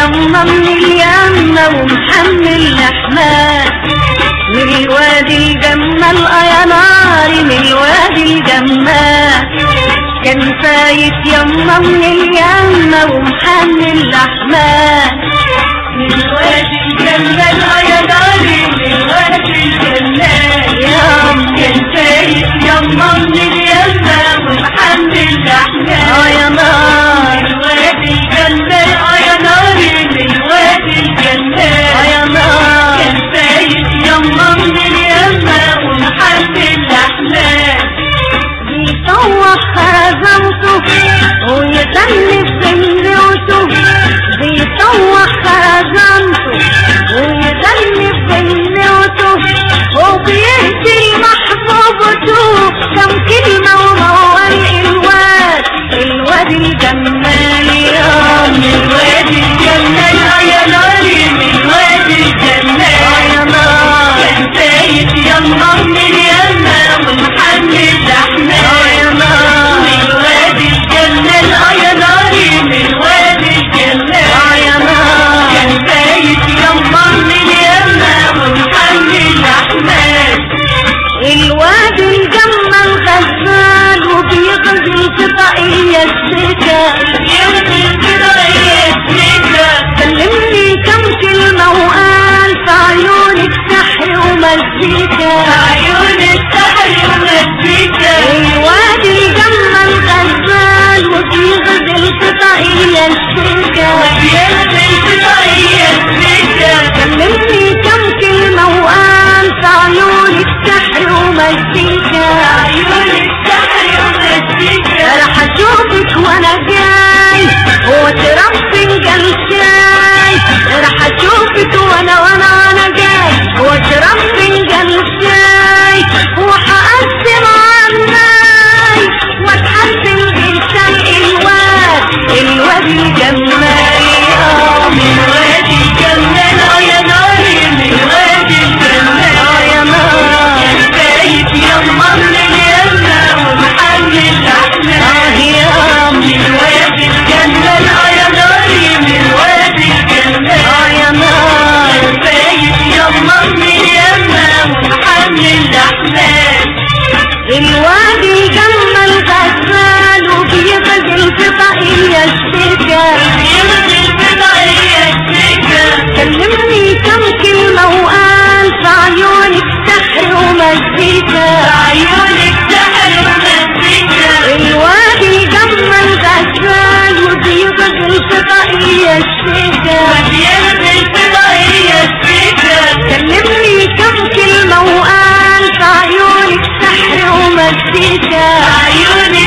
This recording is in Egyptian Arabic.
يما من اليمة ومحمل لحمات من الوادي الجمال اه يا ناري من الوادي الجمال كان فايت يما من اليمة ومحمل لحمات من الوادي الجمال اه يا ناري من الوادي الجمال يا كان فايت يما من اليمة ومحمل لحمات اه يا نار من الوادي الجمال اه يا ناري من الوادي الجمال اه يا نار كان فايت يما من اليمة ومحمل لحمات بيطوح خزنته ويتنف بنوته بيطوح خزنته ويتنف بنوته وبيهدي محبوبته كم كلمة وموال الواد الواد الجمال يا من الواد الجمال آه يا ناري من الواد الجمال آه يا نار كان فايت يما من اليمة ومحمل لحمة آه يا نار من الواد الجمال آه يا ناري من الواد الجمال آه يا نار كان فايت يما من اليمة ومحمل لحمة الواد الجمل غزال وبيغزل في طاقية السكة بيغزل في طاقية السكة كلمني كم كلمة وقال في عيونك سحر ومزيكا عيونك سحر ومزيكا الواد الجمل غزال وبيغزل في طاقية السكة بيغزل في طاقية السكة كلمني كم كلمة وقال في عيونك سحر ومزيكا عيونك سحر ومزيكا راح اشوفك وانا جاي واشرب فنجان شاي راح اشوفك وانا وانا وانا جاي واشرب فنجان شاي وهقسم عناي واتحسن انسان الواد الواد الجمال اه من واد الجمال اه يا ناري من واد الجمال اه يا نار فايت يما من اليمة ومحمل لحمة اه يا من واد الجمال اه يا ناري من واد الجمال اه يا نار فايت يما من اليمة ومحمل لحمة الوادي جمل غزال وبيغزل في طاقية السكة بيغزل في طاقية السكة كلمني كم كلمة وقال في عيونك سحر ومزيكا في عيونك سحر ومزيكا الوادي جمل غزال وبيغزل في طاقية السكة بيغزل في طاقية السكة كلمني كم كلمة وقال في عيونك سحر ومزيكا عيونك